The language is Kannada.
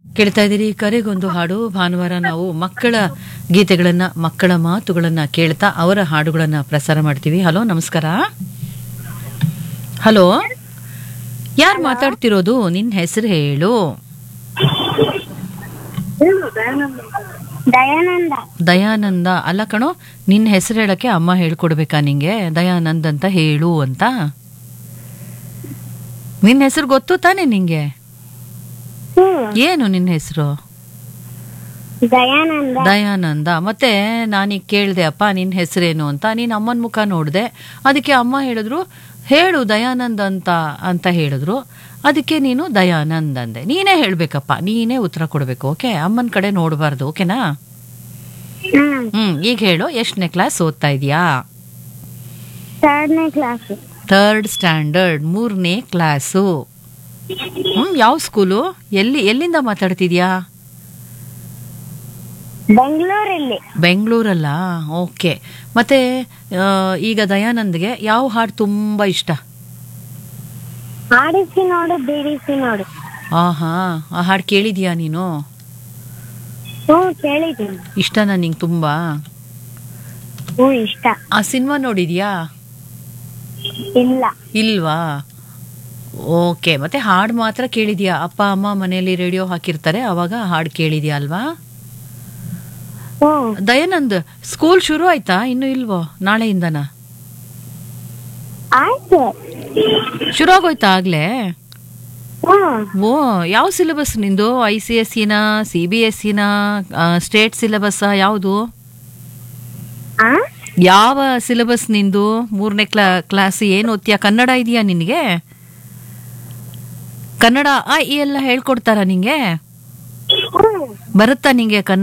ಕೇಳ್ತಾ ಇದ್ದೀರಿ ಕರೆಗೊಂದು ಹಾಡು ಭಾನುವಾರ ನಾವು ಮಕ್ಕಳ ಗೀತೆಗಳನ್ನ ಮಕ್ಕಳ ಮಾತುಗಳನ್ನ ಕೇಳ್ತಾ ಅವರ ಹಾಡುಗಳನ್ನ ಪ್ರಸಾರ ಮಾಡ್ತೀವಿ ಹಲೋ ನಮಸ್ಕಾರ ಹಲೋ ಯಾರು ಮಾತಾಡ್ತಿರೋದು ನಿನ್ನ ಹೆಸರು ಹೇಳು ದಯಾನಂದ ದಯಾನಂದ ಅಲ್ಲ ಕಣೋ ನಿನ್ನ ಹೆಸರು ಹೇಳಕ್ಕೆ ಅಮ್ಮ ಹೇಳ್ಕೊಡ್ಬೇಕಾ ನಿಂಗೆ ದಯಾನಂದ್ ಅಂತ ಹೇಳು ಅಂತ ನಿನ್ನ ಹೆಸರು ಗೊತ್ತು ತಾನೆ ನಿಂಗೆ ಹ್ಮ್ ಏನು ನಿನ್ನ ಹೆಸರು ದಯಾನಂದ ದಯಾನಂದ ಮತ್ತೆ ನಾನೀಗ ಕೇಳಿದೆ ಅಪ್ಪ ನಿನ್ನ ಹೆಸರೇನು ಅಂತ ನೀನು ಅಮ್ಮನ ಮುಖ ನೋಡಿದೆ ಅದಕ್ಕೆ ಅಮ್ಮ ಹೇಳಿದ್ರು ಹೇಳು ದಯಾನಂದ್ ಅಂತ ಅಂತ ಹೇಳಿದ್ರು ಅದಕ್ಕೆ ನೀನು ದಯಾನಂದ್ ಅಂದೆ ನೀನೇ ಹೇಳ್ಬೇಕಪ್ಪ ನೀನೇ ಉತ್ತರ ಕೊಡಬೇಕು ಓಕೆ ಅಮ್ಮನ ಕಡೆ ನೋಡಬಾರ್ದು ಓಕೆನಾ ಹ್ಮ್ ಹ್ಮ್ ಈಗ ಹೇಳು ಎಷ್ಟನೇ ಕ್ಲಾಸ್ ಓದ್ತಾ ಇದೀಯಾ ಥರ್ಡ್ನೇ ಕ್ಲಾಸ್ ಥರ್ಡ್ ಸ್ಟ್ಯಾಂಡರ್ಡ್ ಮೂರನೇ ಕ್ಲಾಸು ಹ್ಮ್ ಯಾವ ಸ್ಕೂಲು ಎಲ್ಲಿ ಎಲ್ಲಿಂದ ಮಾತಾಡ್ತಿದ್ಯಾ ಬೆಂಗಳೂರಲ್ಲಿ ಬೆಂಗಳೂರಲ್ಲ ಓಕೆ ಮತ್ತೆ ಆ, ಈಗ ದಯಾನಂದ್ಗೆ ಯಾವ ಹಾಡು ತುಂಬ ಇಷ್ಟ ಆಡಿಸಿ ನೋಡು ಬಿಡಿಸಿ ನೋಡು ಆಹಾ ಆ ಹಾಡು ಕೇಳಿದ್ಯಾ ನೀನು ಹ್ಞೂ ಕೇಳಿದ್ದೀನಿ ಇಷ್ಟನಾ ನಿಂಗೆ ತುಂಬ ಹ್ಞೂ ಇಷ್ಟ ಆ ಸಿನಿಮಾ ನೋಡಿದ್ಯಾ ಇಲ್ಲ ಇಲ್ವಾ ಓಕೆ ಮತ್ತೆ ಹಾಡು ಮಾತ್ರ ಕೇಳಿದ್ಯಾ ಅಪ್ಪ ಅಮ್ಮ ಮನೆಯಲ್ಲಿ ರೇಡಿಯೋ ಹಾಕಿರ್ತಾರೆ ಅವಾಗ ಹಾಡು ಕೇಳಿದ್ಯಾ ಅಲ್ವಾ ಹ್ಞೂ ದಯಾನಂದ್ ಸ್ಕೂಲ್ ಶುರು ಆಯ್ತಾ ಇನ್ನು ಇಲ್ವೋ ನಾಳೆಯಿಂದನಾ ಆಯ್ತು ಶುರು ಆಗೋಯ್ತಾ ಆಗ್ಲೇ ಹ್ಞೂ ಓ ಯಾವ ಸಿಲೆಬಸ್ ನಿಂದು ಐ ಸಿ ಎಸ್ ಸಿನ ಸಿ ಬಿ ಎಸ್ ಸಿನ ಸ್ಟೇಟ್ ಸಿಲೆಬಸ್ ಯಾವುದು ಆ ಯಾವ ಸಿಲೆಬಸ್ ನಿಂದು ಮೂರನೇ ಕ್ಲಾ ಕ್ಲಾಸ್ ಏನು ಓದ್ತೀಯಾ ಕನ್ನಡ ಇದೆಯಾ ನಿನಗೆ ಕನ್ನಡ ಆ ಈ ಎಲ್ಲ ಹೇಳ್ಕೊಡ್ತಾರಾ ನಿಂಗೆ ಹ್ಞೂ ಬರುತ್ತಾ ನಿಂಗೆ ಕನ್ನಡ